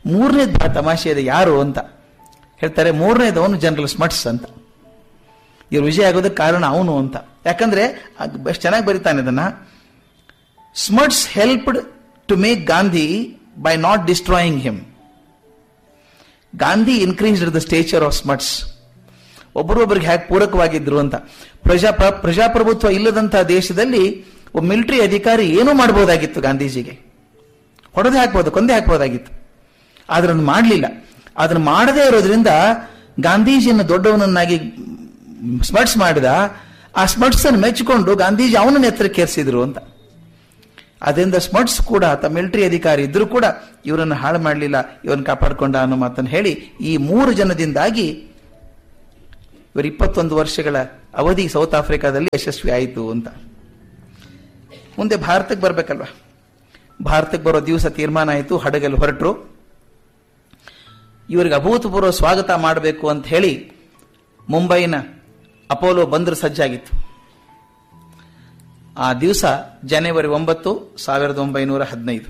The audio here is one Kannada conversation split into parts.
ಮೂರನೇದು ಬಹಳ ತಮಾಷೆ ಇದೆ ಯಾರು ಅಂತ ಹೇಳ್ತಾರೆ ಮೂರನೇದವನು ಜನರಲ್ ಸ್ಮಟ್ಸ್ ಅಂತ ಇವ್ರು ವಿಜಯ ಆಗೋದಕ್ಕೆ ಕಾರಣ ಅವನು ಅಂತ ಯಾಕಂದ್ರೆ ಎಷ್ಟು ಚೆನ್ನಾಗಿ ಬರೀತಾನೆ ಇದನ್ನ Smuts helped to make Gandhi by not destroying him Gandhi increased the stature of Smuts ಒಬ್ಬರೊಬ್ಬರಿಗೆ ಹೇಗೆ ಪೂರಕವಾಗಿದ್ರು ಅಂತ ಪ್ರಜಾ ಪ್ರಜಾಪ್ರಭುತ್ವ ಇಲ್ಲದಂತಹ ದೇಶದಲ್ಲಿ ಒಬ್ಬ ಮಿಲಿಟರಿ ಅಧಿಕಾರಿ ಏನೂ ಮಾಡಬಹುದಾಗಿತ್ತು ಗಾಂಧೀಜಿಗೆ ಹೊಡೆದೇ ಹಾಕ್ಬೋದು ಕೊಂದೇ ಹಾಕ್ಬೋದಾಗಿತ್ತು ಆದ್ರೆ ಅದನ್ನು ಮಾಡಲಿಲ್ಲ ಅದನ್ನು ಮಾಡದೇ ಇರೋದ್ರಿಂದ ಗಾಂಧೀಜಿಯನ್ನು ದೊಡ್ಡವನನ್ನಾಗಿ ಸ್ಮಟ್ಸ್ ಮಾಡಿದ ಆ ಸ್ಮಟ್ಸ್ ಅನ್ನು ಮೆಚ್ಚಿಕೊಂಡು ಗಾಂಧೀಜಿ ಅವನನ್ನು ಎತ್ತರಕ್ಕೇರಿಸಿದ್ರು ಅಂತ ಅದರಿಂದ ಸ್ಮಟ್ಸ್ ಕೂಡ ತಮ್ಮ ಮಿಲಿಟರಿ ಅಧಿಕಾರಿ ಇದ್ರೂ ಕೂಡ ಇವರನ್ನು ಹಾಳು ಮಾಡಲಿಲ್ಲ ಇವರನ್ನು ಕಾಪಾಡಿಕೊಂಡ ಅನ್ನೋ ಮಾತನ್ನು ಹೇಳಿ ಈ ಮೂರು ಜನದಿಂದಾಗಿ ಇವರು ಇಪ್ಪತ್ತೊಂದು ವರ್ಷಗಳ ಅವಧಿ ಸೌತ್ ಆಫ್ರಿಕಾದಲ್ಲಿ ಯಶಸ್ವಿ ಆಯಿತು ಅಂತ ಮುಂದೆ ಭಾರತಕ್ಕೆ ಬರ್ಬೇಕಲ್ವಾ ಭಾರತಕ್ಕೆ ಬರೋ ದಿವಸ ತೀರ್ಮಾನ ಆಯಿತು ಹಡಗಲ್ಲಿ ಹೊರಟರು ಇವರಿಗೆ ಅಭೂತಪೂರ್ವ ಸ್ವಾಗತ ಮಾಡಬೇಕು ಅಂತ ಹೇಳಿ ಮುಂಬೈನ ಅಪೋಲೋ ಬಂದರು ಸಜ್ಜಾಗಿತ್ತು ಆ ದಿವಸ ಜನವರಿ ಒಂಬತ್ತು ಸಾವಿರದ ಒಂಬೈನೂರ ಹದಿನೈದು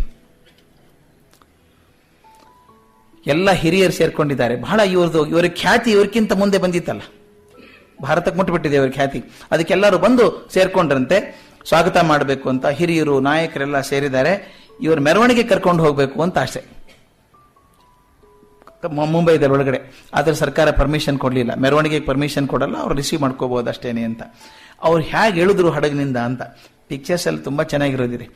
ಎಲ್ಲ ಹಿರಿಯರು ಸೇರ್ಕೊಂಡಿದ್ದಾರೆ ಬಹಳ ಇವ್ರದ್ದು ಇವರ ಖ್ಯಾತಿ ಇವ್ರಿಗಿಂತ ಮುಂದೆ ಬಂದಿತ್ತಲ್ಲ ಭಾರತಕ್ಕೆ ಮುಟ್ಬಿಟ್ಟಿದೆ ಇವರ ಖ್ಯಾತಿ ಅದಕ್ಕೆಲ್ಲರೂ ಬಂದು ಸೇರ್ಕೊಂಡ್ರಂತೆ ಸ್ವಾಗತ ಮಾಡಬೇಕು ಅಂತ ಹಿರಿಯರು ನಾಯಕರೆಲ್ಲ ಸೇರಿದ್ದಾರೆ ಇವರು ಮೆರವಣಿಗೆ ಕರ್ಕೊಂಡು ಹೋಗಬೇಕು ಅಂತ ಆಸೆ ಮುಂಬೈದಲ್ಲಿ ಒಳಗಡೆ ಆದ್ರೆ ಸರ್ಕಾರ ಪರ್ಮಿಷನ್ ಕೊಡಲಿಲ್ಲ ಮೆರವಣಿಗೆಗೆ ಪರ್ಮಿಷನ್ ಕೊಡಲ್ಲ ಅವ್ರು ರಿಸೀವ್ ಮಾಡ್ಕೋಬಹುದು ಅಷ್ಟೇನೆ ಅಂತ ಅವ್ರು ಹೇಗೆ ಹೇಳಿದ್ರು ಹಡಗಿನಿಂದ ಅಂತ ಪಿಕ್ಚರ್ಸ್ ಅಲ್ಲಿ ತುಂಬಾ ಚೆನ್ನಾಗಿರೋದಿದೆ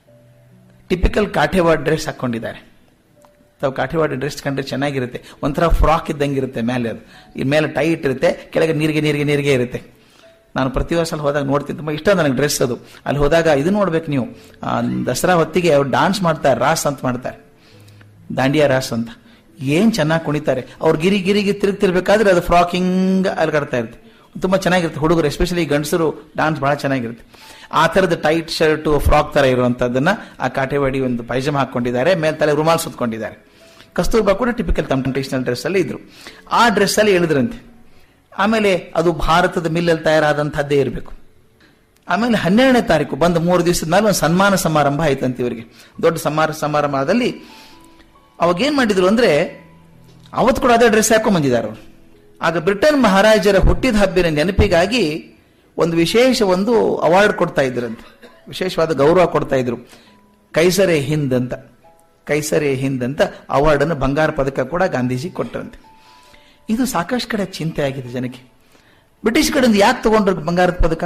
ಟಿಪಿಕಲ್ ಕಾಠೇವಾಡ್ ಡ್ರೆಸ್ ಹಾಕೊಂಡಿದ್ದಾರೆ ತಾವು ಕಾಠಿವಾಡ ಡ್ರೆಸ್ ಕಂಡ್ರೆ ಚೆನ್ನಾಗಿರುತ್ತೆ ಒಂಥರ ಫ್ರಾಕ್ ಇದ್ದಂಗಿರುತ್ತೆ ಮೇಲೆ ಅದು ಈ ಮೇಲೆ ಟೈಟ್ ಇರುತ್ತೆ ಕೆಳಗೆ ನೀರಿಗೆ ನೀರಿಗೆ ನೀರಿಗೆ ಇರುತ್ತೆ ನಾನು ಪ್ರತಿ ವರ್ಷ ಅಲ್ಲಿ ಹೋದಾಗ ನೋಡ್ತೀನಿ ತುಂಬ ಇಷ್ಟ ನನಗೆ ಡ್ರೆಸ್ ಅದು ಅಲ್ಲಿ ಹೋದಾಗ ಇದು ನೋಡ್ಬೇಕು ನೀವು ದಸರಾ ಹೊತ್ತಿಗೆ ಅವ್ರು ಡಾನ್ಸ್ ಮಾಡ್ತಾರೆ ರಾಸ್ ಅಂತ ಮಾಡ್ತಾರೆ ದಾಂಡಿಯಾ ರಾಸ್ ಅಂತ ಏನ್ ಚೆನ್ನಾಗಿ ಕುಣಿತಾರೆ ಅವ್ರು ಗಿರಿ ಗಿರಿಗೆ ತಿರುಗ್ತಿರ್ಬೇಕಾದ್ರೆ ಅದು ಫ್ರಾಕಿಂಗ್ ಅಲ್ಗಾಡ್ತಾ ಇರುತ್ತೆ ತುಂಬಾ ಚೆನ್ನಾಗಿರುತ್ತೆ ಹುಡುಗರು ಎಸ್ಪೆಷಲಿ ಗಂಡಸರು ಡಾನ್ಸ್ ಬಹಳ ಚೆನ್ನಾಗಿರುತ್ತೆ ಆ ತರದ ಟೈಟ್ ಶರ್ಟ್ ಫ್ರಾಕ್ ತರ ಇರುವಂತದ್ದನ್ನ ಆ ಕಾಟೆವಾಡಿ ಒಂದು ಪೈಜಾಮ ಹಾಕೊಂಡಿದ್ದಾರೆ ಮೇಲೆ ತಲೆ ರುಮಾಲ್ ಸುತ್ಕೊಂಡಿದ್ದಾರೆ ಕಸ್ತೂರ್ಬಾ ಕೂಡ ಟಿಪಿಕಲ್ ತಮ್ಮ ಟ್ರೆಡಿಷನಲ್ ಡ್ರೆಸ್ ಅಲ್ಲಿ ಇದ್ರು ಆ ಡ್ರೆಸ್ ಅಲ್ಲಿ ಇಳಿದ್ರಂತೆ ಆಮೇಲೆ ಅದು ಭಾರತದ ಮಿಲ್ಲಲ್ಲಿ ತಯಾರಾದಂತಹದ್ದೇ ಇರಬೇಕು ಆಮೇಲೆ ಹನ್ನೆರಡನೇ ತಾರೀಕು ಬಂದ ಮೂರು ದಿವಸದ ಮೇಲೆ ಒಂದು ಸನ್ಮಾನ ಸಮಾರಂಭ ಆಯ್ತಂತೆ ಇವರಿಗೆ ದೊಡ್ಡ ಸಮಾರ ಸಮಾರಂಭದಲ್ಲಿ ಅವಾಗ ಏನ್ ಮಾಡಿದ್ರು ಅಂದ್ರೆ ಅವತ್ತು ಕೂಡ ಅದೇ ಡ್ರೆಸ್ ಹಾಕೊಂಡ್ ಬಂದಿದ್ದಾರೆ ಅವರು ಆಗ ಬ್ರಿಟನ್ ಮಹಾರಾಜರ ಹುಟ್ಟಿದ ಹಬ್ಬಿನ ನೆನಪಿಗಾಗಿ ಒಂದು ವಿಶೇಷ ಒಂದು ಅವಾರ್ಡ್ ಕೊಡ್ತಾ ಇದ್ರಂತೆ ವಿಶೇಷವಾದ ಗೌರವ ಕೊಡ್ತಾ ಇದ್ರು ಕೈಸರೆ ಹಿಂದ್ ಅಂತ ಕೈಸರೆ ಹಿಂದ್ ಅಂತ ಅವಾರ್ಡ್ ಅನ್ನು ಬಂಗಾರ ಪದಕ ಕೂಡ ಗಾಂಧೀಜಿ ಕೊಟ್ಟರಂತೆ ಇದು ಸಾಕಷ್ಟು ಕಡೆ ಚಿಂತೆ ಆಗಿದೆ ಜನಕ್ಕೆ ಬ್ರಿಟಿಷ್ ಕಡೆಯಿಂದ ಯಾಕೆ ತಗೊಂಡ್ರು ಬಂಗಾರದ ಪದಕ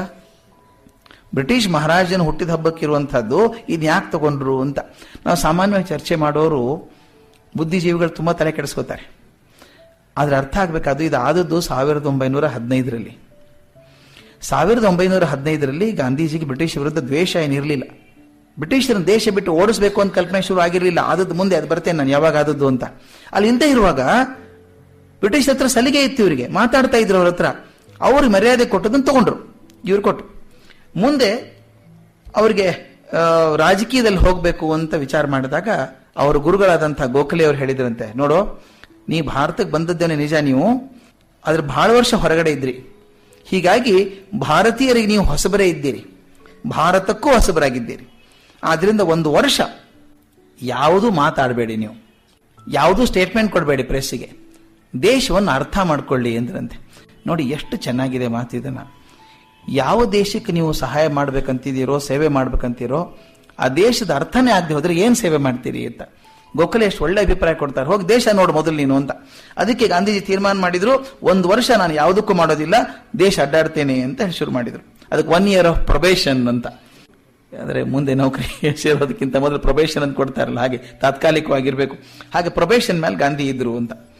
ಬ್ರಿಟಿಷ್ ಮಹಾರಾಜನ ಹುಟ್ಟಿದ ಹಬ್ಬಕ್ಕಿರುವಂತಹದ್ದು ಇನ್ ಯಾಕೆ ತಗೊಂಡ್ರು ಅಂತ ನಾವು ಸಾಮಾನ್ಯವಾಗಿ ಚರ್ಚೆ ಮಾಡೋರು ಬುದ್ಧಿಜೀವಿಗಳು ತುಂಬಾ ತಲೆ ಕೆಡಿಸ್ಕೋತಾರೆ ಆದ್ರೆ ಅರ್ಥ ಆಗ್ಬೇಕಾದ್ದು ಇದು ಆದದ್ದು ಸಾವಿರದ ಒಂಬೈನೂರ ಹದಿನೈದರಲ್ಲಿ ಸಾವಿರದ ಒಂಬೈನೂರ ಹದಿನೈದರಲ್ಲಿ ಗಾಂಧೀಜಿಗೆ ಬ್ರಿಟಿಷ್ ವಿರುದ್ಧ ದ್ವೇಷ ಏನಿರಲಿಲ್ಲ ಬ್ರಿಟಿಷರನ್ನ ದೇಶ ಬಿಟ್ಟು ಓಡಿಸಬೇಕು ಅಂತ ಕಲ್ಪನೆ ಶುರು ಆಗಿರಲಿಲ್ಲ ಆದದ್ದು ಮುಂದೆ ಅದು ಬರ್ತೇನೆ ನಾನು ಯಾವಾಗ ಆದದ್ದು ಅಂತ ಅಲ್ಲಿ ಹಿಂದೆ ಇರುವಾಗ ಬ್ರಿಟಿಷ್ ಹತ್ರ ಸಲಿಗೆ ಇತ್ತು ಇವರಿಗೆ ಮಾತಾಡ್ತಾ ಇದ್ರು ಅವ್ರ ಹತ್ರ ಅವ್ರಿಗೆ ಮರ್ಯಾದೆ ಕೊಟ್ಟದನ್ನು ತಗೊಂಡ್ರು ಇವ್ರು ಕೊಟ್ಟು ಮುಂದೆ ಅವರಿಗೆ ರಾಜಕೀಯದಲ್ಲಿ ಹೋಗಬೇಕು ಅಂತ ವಿಚಾರ ಮಾಡಿದಾಗ ಅವರ ಗುರುಗಳಾದಂತಹ ಗೋಖಲೆ ಅವರು ಹೇಳಿದ್ರಂತೆ ನೋಡು ನೀ ಭಾರತಕ್ಕೆ ಬಂದದ್ದೇನೆ ನಿಜ ನೀವು ಆದ್ರೆ ಬಹಳ ವರ್ಷ ಹೊರಗಡೆ ಇದ್ರಿ ಹೀಗಾಗಿ ಭಾರತೀಯರಿಗೆ ನೀವು ಹೊಸಬರೇ ಇದ್ದೀರಿ ಭಾರತಕ್ಕೂ ಹೊಸಬರಾಗಿದ್ದೀರಿ ಆದ್ರಿಂದ ಒಂದು ವರ್ಷ ಯಾವುದು ಮಾತಾಡಬೇಡಿ ನೀವು ಯಾವುದೂ ಸ್ಟೇಟ್ಮೆಂಟ್ ಕೊಡಬೇಡಿ ಪ್ರೆಸ್ಸಿಗೆ ದೇಶವನ್ನು ಅರ್ಥ ಮಾಡ್ಕೊಳ್ಳಿ ಎಂದ್ರಂತೆ ನೋಡಿ ಎಷ್ಟು ಚೆನ್ನಾಗಿದೆ ಮಾತು ಇದನ್ನ ಯಾವ ದೇಶಕ್ಕೆ ನೀವು ಸಹಾಯ ಮಾಡ್ಬೇಕಂತಿದ್ದೀರೋ ಸೇವೆ ಮಾಡ್ಬೇಕಂತೀರೋ ಆ ದೇಶದ ಅರ್ಥನೇ ಆಗದೆ ಹೋದ್ರೆ ಏನ್ ಸೇವೆ ಮಾಡ್ತೀರಿ ಅಂತ ಗೋಖಲೆ ಎಷ್ಟು ಒಳ್ಳೆ ಅಭಿಪ್ರಾಯ ಕೊಡ್ತಾರೆ ಹೋಗಿ ದೇಶ ನೋಡು ಮೊದಲು ನೀನು ಅಂತ ಅದಕ್ಕೆ ಗಾಂಧೀಜಿ ತೀರ್ಮಾನ ಮಾಡಿದ್ರು ಒಂದು ವರ್ಷ ನಾನು ಯಾವುದಕ್ಕೂ ಮಾಡೋದಿಲ್ಲ ದೇಶ ಅಡ್ಡಾಡ್ತೇನೆ ಅಂತ ಶುರು ಮಾಡಿದ್ರು ಅದಕ್ಕೆ ಒನ್ ಇಯರ್ ಆಫ್ ಪ್ರೊಬೇಷನ್ ಅಂತ ಅಂದ್ರೆ ಮುಂದೆ ನೌಕರಿ ಸೇರೋದಕ್ಕಿಂತ ಮೊದಲು ಪ್ರೊಬೇಷನ್ ಅಂತ ಕೊಡ್ತಾರಲ್ಲ ಹಾಗೆ ತಾತ್ಕಾಲಿಕವಾಗಿರ್ಬೇಕು ಹಾಗೆ ಪ್ರೊಬೇಷನ್ ಮೇಲೆ ಗಾಂಧಿ ಇದ್ರು ಅಂತ